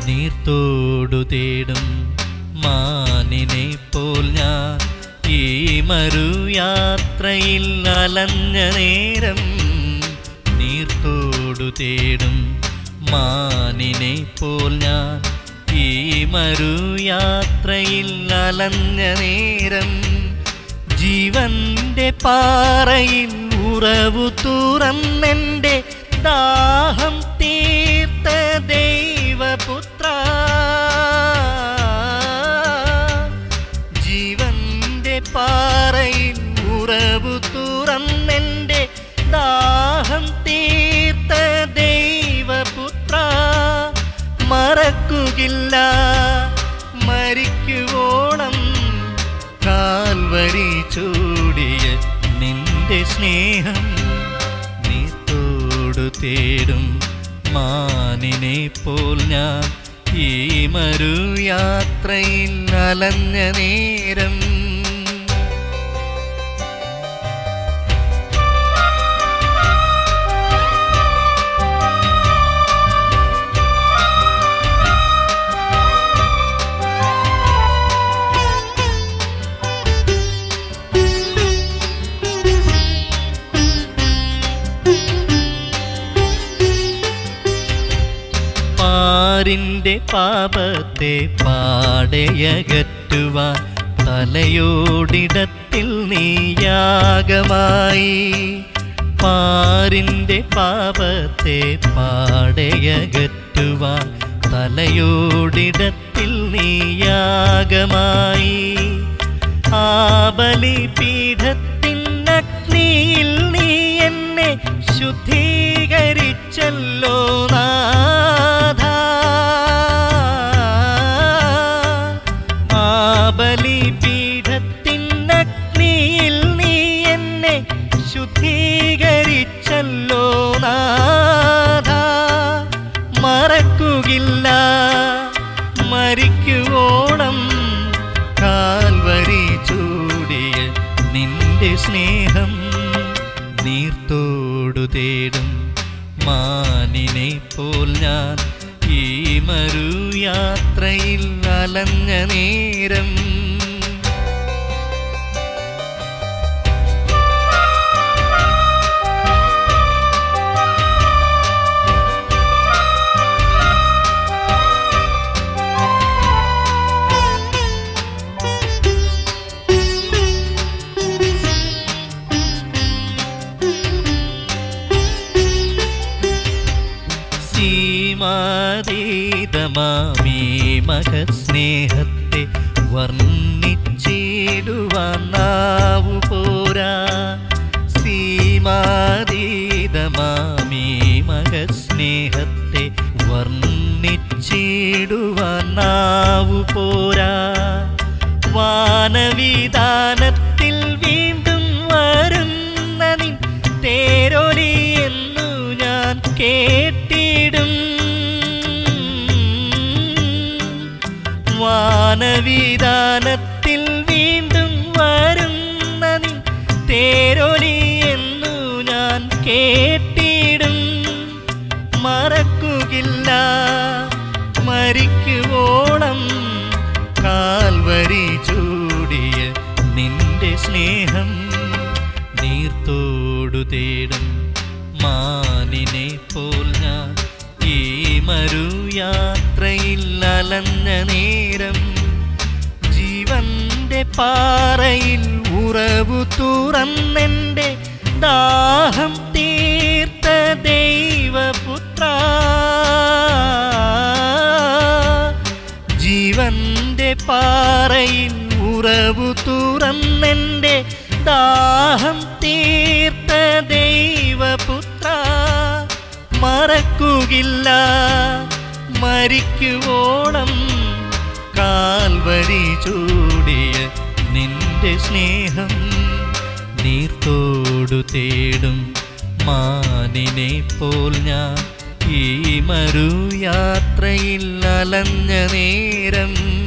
നീർത്തോടു തേടും മാനിനെ പോൽ ഞാൻ ഈ മറുയാത്രയിൽ അലഞ്ഞ നേരം നീർത്തോടു തേടും മാനിനെ പോൽ ഞാൻ ഈ മറുയാത്രയിൽ അലഞ്ഞ നേരം ജീവന്റെ പാറയിൽ ഉറവു തുറന്നെൻ്റെ ദാഹം തീർത്ത ദൈവപുത്ര ജീവന്റെ പാറയിൽ ഉറവു തുറന്നെൻ്റെ ദാഹം തീർത്ത ദൈവപുത്ര മറക്കുകില്ല മരിക്കുവോളം കാൽവരി ചൂടിയ നിന്റെ സ്നേഹം നീത്തോടു തേടും മാനിനെ പോൽ ഞാൻ ഈ മറുയാത്രയിൽ അലഞ്ഞ നേരം പാരിൻ്റെ പാപത്തെ പാടയകറ്റുവാൻ തലയോടിടത്തിൽ നീയാകമായി പാരിൻ്റെ പാപത്തെ പാടയകറ്റുവാൻ തലയോടിടത്തിൽ നീയാകമായി ആ ബലിപീഠത്തിൻ അഗ്നിയിൽ നീ എന്നെ ശുദ്ധീകരിച്ചല്ലോ നാഥ ആ ബലിപീഠത്തിൻ അഗ്നിയിൽ നീ എന്നെ ശുദ്ധീകരിച്ചല്ലോ നാഥ മറക്കുകില്ല മരിക്കുവോണം കാൽവരി ചൂടിയ നിന്റെ സ്നേഹം നീർത്തോടു തേടും മാനിനെ പോൽ ഞാൻ ഈ മറുയാത്രയിൽ അലഞ്ഞ നേരം സീമാതീതമാമീ മകസ്നേഹത്തെ വർണ്ണിച്ചിടുവാൻ നാവു പോരാ സീമാതീതമാമീ മകസ്നേഹത്തെ വർണ്ണിച്ചിടുവാൻ നാവു പോരാ വാനവിധാനത്തിൽ വീണ്ടും വരുന്ന നിൻ തേരൊലി എന്നു ഞാൻ കേട്ടിടും വാനവിധാനത്തിൽ വീണ്ടും വരുന്ന നിൻ തേരൊലി എന്നു ഞാൻ കേട്ടിടും മറക്കുകില്ല മരിക്കുവോളം കാൽവരി ചൂടിയ നിന്റെ സ്നേഹം നീർത്തോടു തേടും മാനിനെ പോൽ ഞാൻ ഈ മറുയാത്രയിൽ അലഞ്ഞ നേരം ജീവന്റെ പാറയിൽ ഉറവു തുറന്നെൻ്റെ ദാഹം തീർത്ത ദൈവപുത്ര ജീവന്റെ പാറയിൽ ഉറവു തുറന്നെൻ്റെ ദാഹം തീർത്ത ദൈവപുത്ര മറക്കുകില്ല മരിക്കുവോളം കാൽവരി ചൂടിയ നിന്റെ സ്നേഹം നീർത്തോടു തേടും മാനിനെ പോൽ ഞാൻ ഈ മറുയാത്രയിൽ അലഞ്ഞ നേരം